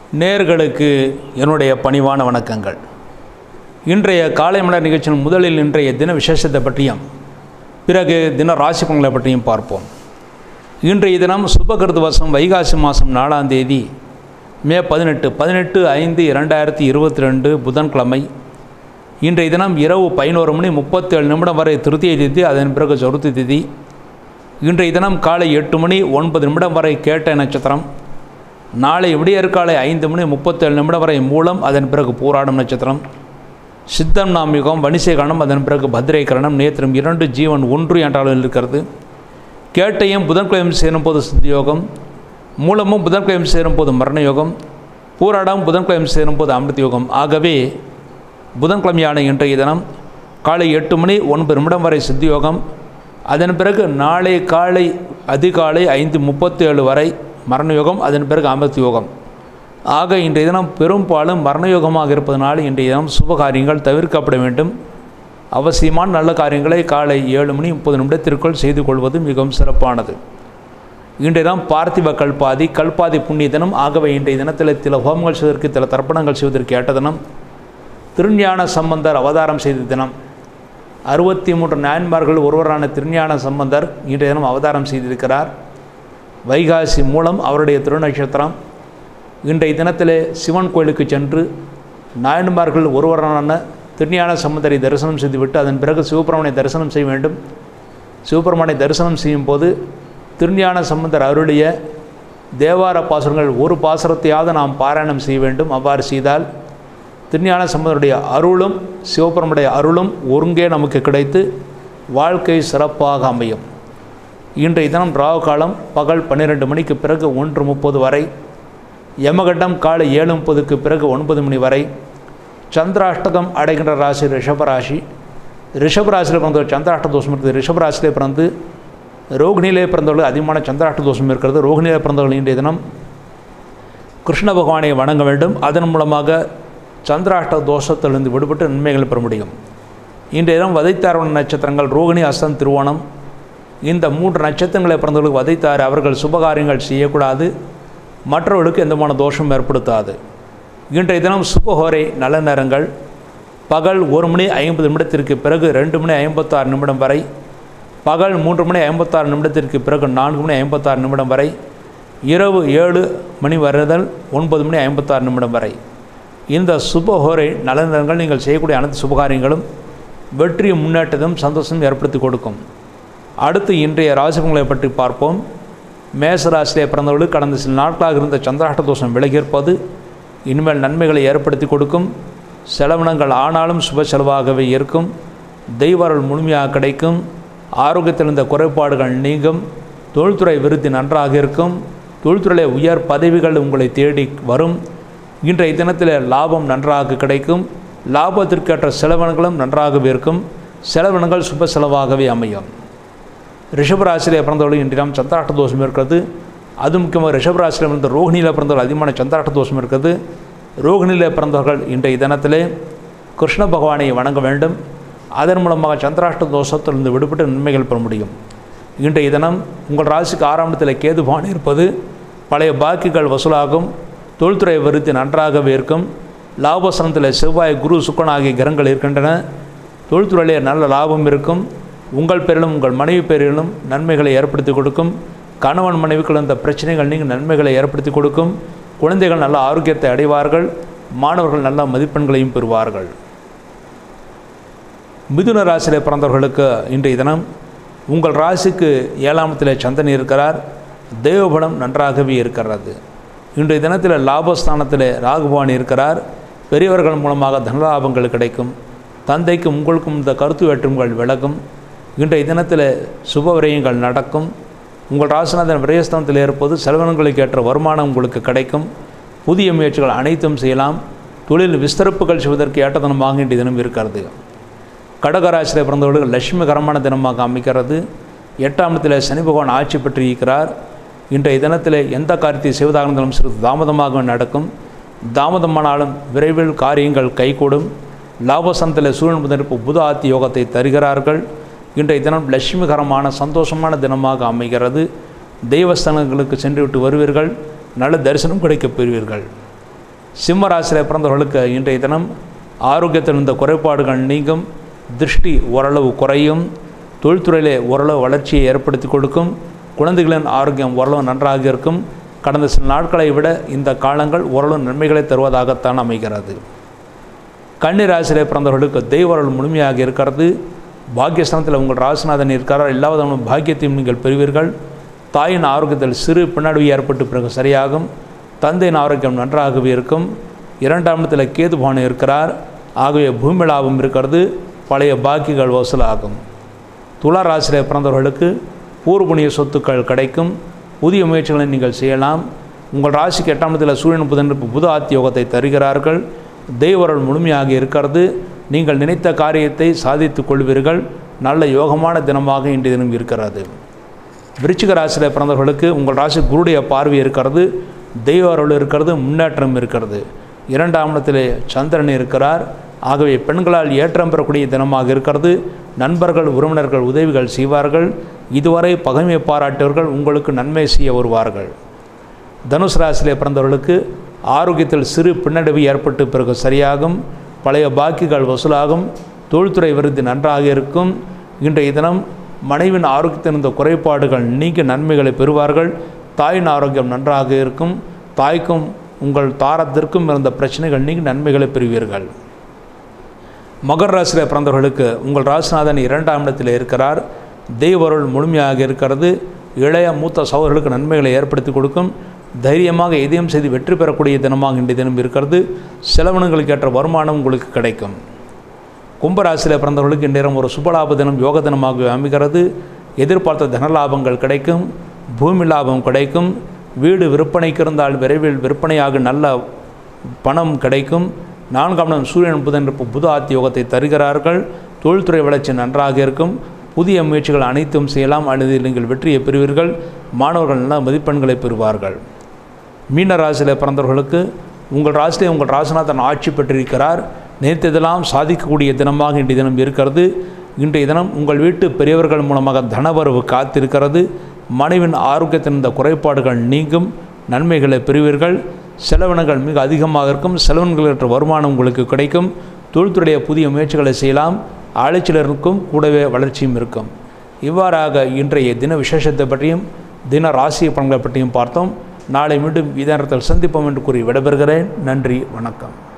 நேர்களுக்கு என்னுடைய பணிவான வணக்கங்கள் இன்றைய காலை மலர் நிகழ்ச்சியின் முதலில் இன்றைய தின விசேஷத்தை பற்றியும் பிறகு தின ராசி பலன்களை பற்றியும் பார்ப்போம் இன்றைய தினம் சுபகிருது வருஷம் வைகாசி மாதம் நாலாம் தேதி மே பதினெட்டு பதினெட்டு ஐந்து இரண்டாயிரத்தி இருபத்தி ரெண்டு புதன்கிழமை இன்றைய தினம் இரவு பதினோரு மணி முப்பத்தேழு நிமிடம் வரை திருத்திய திதி அதன் பிறகு சதுர்த்தி திதி இன்றைய தினம் காலை எட்டு மணி ஒன்பது நிமிடம் வரை கேட்ட நட்சத்திரம் நாளை விடியற்காலை ஐந்து மணி முப்பத்தேழு நிமிடம் வரை மூலம் அதன் பிறகு போராடும் நட்சத்திரம் சித்தம் நாமிகம் வணிசேகரணம் அதன் பிறகு பத்ரேகரணம் நேத்திரம் இரண்டு ஜீவன் ஒன்று என்றாலும் இருக்கிறது கேட்டையும் புதன்கிழமை சேரும்போது சித்தியோகம் மூலமும் புதன்கிழமை சேரும்போது மரண யோகம் பூராடம் புதன்கிழமை சேரும்போது அமிர்த யோகம் ஆகவே புதன்கிழமையான இன்றைய தினம் காலை எட்டு மணி ஒன்பது நிமிடம் வரை சித்தியோகம் அதன் பிறகு நாளை காலை அதிகாலை ஐந்து முப்பத்தி ஏழு வரை மரணயோகம் அதன் பிறகு அமிர்த யோகம் ஆக இன்றைய தினம் பெரும்பாலும் மரணயோகமாக இருப்பதனால் இன்றைய தினம் சுபகாரியங்கள் தவிர்க்கப்பட வேண்டும் அவசியமான நல்ல காரியங்களை காலை ஏழு மணி முப்பது நிமிடத்திற்குள் செய்து கொள்வது மிகவும் சிறப்பானது இன்றைய தினம் பார்த்திவ கல்பாதி கல்பாதி புண்ணிய தினம் ஆகவே இன்றைய தினத்தில் சில ஹோமங்கள் செய்வதற்கு சில தர்ப்பணங்கள் செய்வதற்கு ஏற்ற தினம் திருஞான சம்பந்தர் அவதாரம் செய்த தினம் அறுபத்தி மூன்று நாயன்மார்கள் ஒருவரான திருஞான சம்பந்தர் இன்றைய தினம் அவதாரம் செய்திருக்கிறார் வைகாசி மூலம் அவருடைய திருநட்சத்திரம் இன்றைய தினத்திலே சிவன் கோயிலுக்கு சென்று நாயன்மார்கள் ஒருவரான திருஞான சம்பந்தரை தரிசனம் செய்துவிட்டு அதன் பிறகு சிவபெருமனை தரிசனம் செய்ய வேண்டும் சிவபெருமனை தரிசனம் செய்யும் போது திருஞான சம்பந்தர் அருளிய தேவார பாசுரங்கள் ஒரு பாசுரத்தையாவது நாம் பாராயணம் செய்ய வேண்டும் அவ்வாறு செய்தால் திருஞான சம்பந்தருடைய அருளும் சிவபெருமுடைய அருளும் ஒருங்கே நமக்கு கிடைத்து வாழ்க்கை சிறப்பாக அமையும் இன்றைய தினம் ராவு காலம் பகல் பன்னிரெண்டு மணிக்கு பிறகு ஒன்று முப்பது வரை யமகண்டம் காலை ஏழு முப்பதுக்கு பிறகு ஒன்பது மணி வரை சந்திராஷ்டகம் அடைகின்ற ராசி ரிஷபராசி ரிஷபராசியில் பிறந்தவர் சந்திராஷ்ட தோஷம் இருக்குது ரிஷபராசியிலே பிறந்து ரோகிணியிலே பிறந்தவர்கள் அதிகமான சந்திராஷ்ட தோஷம் இருக்கிறது ரோகிணியிலே பிறந்தவர்கள் இன்றைய தினம் கிருஷ்ண பகவானை வணங்க வேண்டும் அதன் மூலமாக சந்திராஷ்ட தோஷத்திலிருந்து விடுபட்டு நன்மைகள் பெற முடியும் இன்றைய தினம் வதைத்தாரவன் நட்சத்திரங்கள் ரோகிணி அஸ்தம் திருவோணம் இந்த மூன்று நட்சத்திரங்களை பிறந்தவர்களுக்கு வதைத்தார் அவர்கள் சுபகாரியங்கள் செய்யக்கூடாது மற்றவர்களுக்கு எந்தமான தோஷம் ஏற்படுத்தாது இன்றைய தினம் சுபஹோரை நல்ல நேரங்கள் பகல் ஒரு மணி ஐம்பது நிமிடத்திற்கு பிறகு ரெண்டு மணி ஐம்பத்தாறு நிமிடம் வரை பகல் மூன்று மணி ஐம்பத்தாறு நிமிடத்திற்கு பிறகு நான்கு மணி ஐம்பத்தாறு நிமிடம் வரை இரவு ஏழு மணி வருதல் ஒன்பது மணி ஐம்பத்தாறு நிமிடம் வரை இந்த சுபஹோரை நல்ல நேரங்கள் நீங்கள் செய்யக்கூடிய அனைத்து சுபகாரியங்களும் வெற்றி முன்னேற்றதும் சந்தோஷம் ஏற்படுத்தி கொடுக்கும் அடுத்து இன்றைய ராசிபங்களை பற்றி பார்ப்போம் மேச ராசியிலே பிறந்தவர்களுக்கு கடந்த சில நாட்களாக இருந்த சந்திராஷ்ட தோஷம் விலகியிருப்பது இனிமேல் நன்மைகளை ஏற்படுத்தி கொடுக்கும் செலவினங்கள் ஆனாலும் சுப செலவாகவே இருக்கும் தெய்வர்கள் முழுமையாக கிடைக்கும் ஆரோக்கியத்தில் இருந்த குறைபாடுகள் நீங்கும் தொழில்துறை விருத்தி நன்றாக இருக்கும் தொழில்துறையில் உயர் பதவிகள் உங்களை தேடி வரும் இன்றைய தினத்தில் லாபம் நன்றாக கிடைக்கும் லாபத்திற்கேற்ற செலவினங்களும் நன்றாகவே இருக்கும் செலவினங்கள் சுப செலவாகவே அமையும் ரிஷபராசியில் பிறந்தவர்கள் இன்றைய நாம் சந்திராஷ்ட தோஷம் இருக்கிறது அது முக்கியமாக ரிஷபராசியில் பிறந்த ரோகிணியில் பிறந்தவர்கள் அதிகமான சந்திராஷ்ட தோஷம் இருக்கிறது ரோகிணியில் பிறந்தவர்கள் இன்றைய தினத்திலே கிருஷ்ண பகவானை வணங்க வேண்டும் அதன் மூலமாக சந்திராஷ்ட தோஷத்திலிருந்து விடுபட்டு நன்மைகள் பெற முடியும் இன்றைய தினம் உங்கள் ராசிக்கு ஆறாம் இடத்தில் கேதுபான் இருப்பது பழைய பாக்கிகள் வசூலாகும் தொழில்துறை விருத்தி நன்றாகவே இருக்கும் லாபசனத்தில் செவ்வாய் குரு சுக்கன் ஆகிய கிரகங்கள் இருக்கின்றன தொழில்துறையிலே நல்ல லாபம் இருக்கும் உங்கள் பேரிலும் உங்கள் மனைவி பேரிலும் நன்மைகளை ஏற்படுத்தி கொடுக்கும் கணவன் மனைவிக்குள் இந்த பிரச்சனைகள் நீங்கள் நன்மைகளை ஏற்படுத்தி கொடுக்கும் குழந்தைகள் நல்ல ஆரோக்கியத்தை அடைவார்கள் மாணவர்கள் நல்ல மதிப்பெண்களையும் பெறுவார்கள் மிதுன ராசியில் பிறந்தவர்களுக்கு இன்றைய தினம் உங்கள் ராசிக்கு ஏழாமத்தில் சந்தன் இருக்கிறார் தெய்வபலம் நன்றாகவே இருக்கிறது இன்றைய தினத்தில் லாபஸ்தானத்தில் ராகுபவான் இருக்கிறார் பெரியவர்கள் மூலமாக தனலாபங்கள் கிடைக்கும் தந்தைக்கும் உங்களுக்கும் இந்த கருத்து வேற்றுமைகள் விலகும் இன்றைய தினத்தில் சுப விரயங்கள் நடக்கும் உங்கள் ராசிநாதன் விரயஸ்தானத்தில் இருப்பது செலவினங்களுக்கு ஏற்ற வருமானம் உங்களுக்கு கிடைக்கும் புதிய முயற்சிகள் அனைத்தும் செய்யலாம் தொழில் விஸ்தரிப்புகள் செய்வதற்கு ஏற்ற தினமாக இன்றைய தினம் இருக்கிறது கடகராசியில் பிறந்தவர்களுக்கு லட்சுமிகரமான தினமாக அமைக்கிறது எட்டாம் இடத்தில் சனி பகவான் ஆட்சி பெற்று இருக்கிறார் இன்றைய தினத்தில் எந்த காரியத்தை செய்வதாக இருந்தாலும் சிறிது தாமதமாக நடக்கும் தாமதமானாலும் விரைவில் காரியங்கள் கைகூடும் லாபசனத்தில் சூழல் முதலிப்பு புத ஆத்தி யோகத்தை தருகிறார்கள் இன்றைய தினம் லட்சுமிகரமான சந்தோஷமான தினமாக அமைகிறது தெய்வஸ்தலங்களுக்கு சென்றுவிட்டு வருவீர்கள் நல்ல தரிசனம் கிடைக்கப் பெறுவீர்கள் சிம்ம ராசியில் பிறந்தவர்களுக்கு இன்றைய தினம் ஆரோக்கியத்தில் இருந்த குறைபாடுகள் நீங்கும் திருஷ்டி ஓரளவு குறையும் தொழில்துறையிலே ஓரளவு வளர்ச்சியை ஏற்படுத்தி கொடுக்கும் குழந்தைகளின் ஆரோக்கியம் ஓரளவு நன்றாக இருக்கும் கடந்த சில நாட்களை விட இந்த காலங்கள் ஓரளவு நன்மைகளை தருவதாகத்தான் அமைகிறது கன்னி ராசியிலே பிறந்தவர்களுக்கு தெய்வர்கள் முழுமையாக இருக்கிறது பாக்கியஸ்தானத்தில் உங்கள் ராசிநாதன் இருக்கிறார் எல்லா விதமான பாக்கியத்தையும் நீங்கள் பெறுவீர்கள் தாயின் ஆரோக்கியத்தில் சிறு பின்னடைவு ஏற்பட்டு பிறகு சரியாகும் தந்தையின் ஆரோக்கியம் நன்றாகவே இருக்கும் இரண்டாம் இடத்துல கேது பகவான் இருக்கிறார் ஆகவே பூமி லாபம் இருக்கிறது பழைய பாக்கிகள் வசூலாகும் துலா ராசியிலே பிறந்தவர்களுக்கு பூர்வபுணிய சொத்துக்கள் கிடைக்கும் புதிய முயற்சிகளை நீங்கள் செய்யலாம் உங்கள் ராசிக்கு எட்டாம் இடத்தில் சூரியன் புதன் புது ஆத்தியோகத்தை தருகிறார்கள் தெய்வர்கள் முழுமையாக இருக்கிறது நீங்கள் நினைத்த காரியத்தை சாதித்து கொள்வீர்கள் நல்ல யோகமான தினமாக இன்றைய தினம் இருக்கிறது விருச்சிக ராசியில் பிறந்தவர்களுக்கு உங்கள் ராசி குருடைய பார்வை இருக்கிறது தெய்வ அருள் இருக்கிறது முன்னேற்றம் இருக்கிறது இரண்டாம் இடத்திலே சந்திரன் இருக்கிறார் ஆகவே பெண்களால் ஏற்றம் பெறக்கூடிய தினமாக இருக்கிறது நண்பர்கள் உறவினர்கள் உதவிகள் செய்வார்கள் இதுவரை பகைமை பாராட்டியவர்கள் உங்களுக்கு நன்மை செய்ய வருவார்கள் தனுசு ராசியிலே பிறந்தவர்களுக்கு ஆரோக்கியத்தில் சிறு பின்னடைவு ஏற்பட்டு பிறகு சரியாகும் பழைய பாக்கிகள் வசூலாகும் தொழில்துறை விருது நன்றாக இருக்கும் இன்றைய தினம் மனைவின் ஆரோக்கியத்தில் இருந்த குறைபாடுகள் நீங்கி நன்மைகளை பெறுவார்கள் தாயின் ஆரோக்கியம் நன்றாக இருக்கும் தாய்க்கும் உங்கள் தாரத்திற்கும் இருந்த பிரச்சனைகள் நீங்கி நன்மைகளை பெறுவீர்கள் மகர ராசியில் பிறந்தவர்களுக்கு உங்கள் ராசிநாதன் இரண்டாம் இடத்தில் இருக்கிறார் தெய்வருள் முழுமையாக இருக்கிறது இளைய மூத்த சகோதரர்களுக்கு நன்மைகளை ஏற்படுத்தி கொடுக்கும் தைரியமாக எதையும் செய்து வெற்றி பெறக்கூடிய தினமாக இன்றைய தினம் இருக்கிறது செலவினங்களுக்கு ஏற்ற வருமானம் உங்களுக்கு கிடைக்கும் கும்பராசியில் பிறந்தவர்களுக்கு இந்நேரம் ஒரு சுபலாப தினம் யோக தினமாக அமைகிறது எதிர்பார்த்த தனலாபங்கள் கிடைக்கும் பூமி லாபம் கிடைக்கும் வீடு விற்பனைக்கு இருந்தால் விரைவில் விற்பனையாக நல்ல பணம் கிடைக்கும் நான்காம் இடம் சூரியன் புதன் புது ஆத்தியோகத்தை தருகிறார்கள் தொழில்துறை வளர்ச்சி நன்றாக இருக்கும் புதிய முயற்சிகள் அனைத்தும் செய்யலாம் அல்லது நீங்கள் வெற்றியை பெறுவீர்கள் மாணவர்கள் நல்ல மதிப்பெண்களை பெறுவார்கள் மீன ராசியில் பிறந்தவர்களுக்கு உங்கள் ராசியிலே உங்கள் ராசிநாதன் ஆட்சி பெற்றிருக்கிறார் நினைத்ததெல்லாம் சாதிக்கக்கூடிய தினமாக இன்றைய தினம் இருக்கிறது இன்றைய தினம் உங்கள் வீட்டு பெரியவர்கள் மூலமாக தனவரவு காத்திருக்கிறது மனைவின் ஆரோக்கியத்தின் இந்த குறைபாடுகள் நீங்கும் நன்மைகளை பெறுவீர்கள் செலவினங்கள் மிக அதிகமாக இருக்கும் செலவினங்களற்ற வருமானம் உங்களுக்கு கிடைக்கும் தொழில்துறைய புதிய முயற்சிகளை செய்யலாம் அலைச்சல் இருக்கும் கூடவே வளர்ச்சியும் இருக்கும் இவ்வாறாக இன்றைய தின விசேஷத்தை பற்றியும் தின ராசி பலன்களை பற்றியும் பார்த்தோம் நாளை மீண்டும் இதே நேரத்தில் சந்திப்போம் என்று கூறி விடைபெறுகிறேன் நன்றி வணக்கம்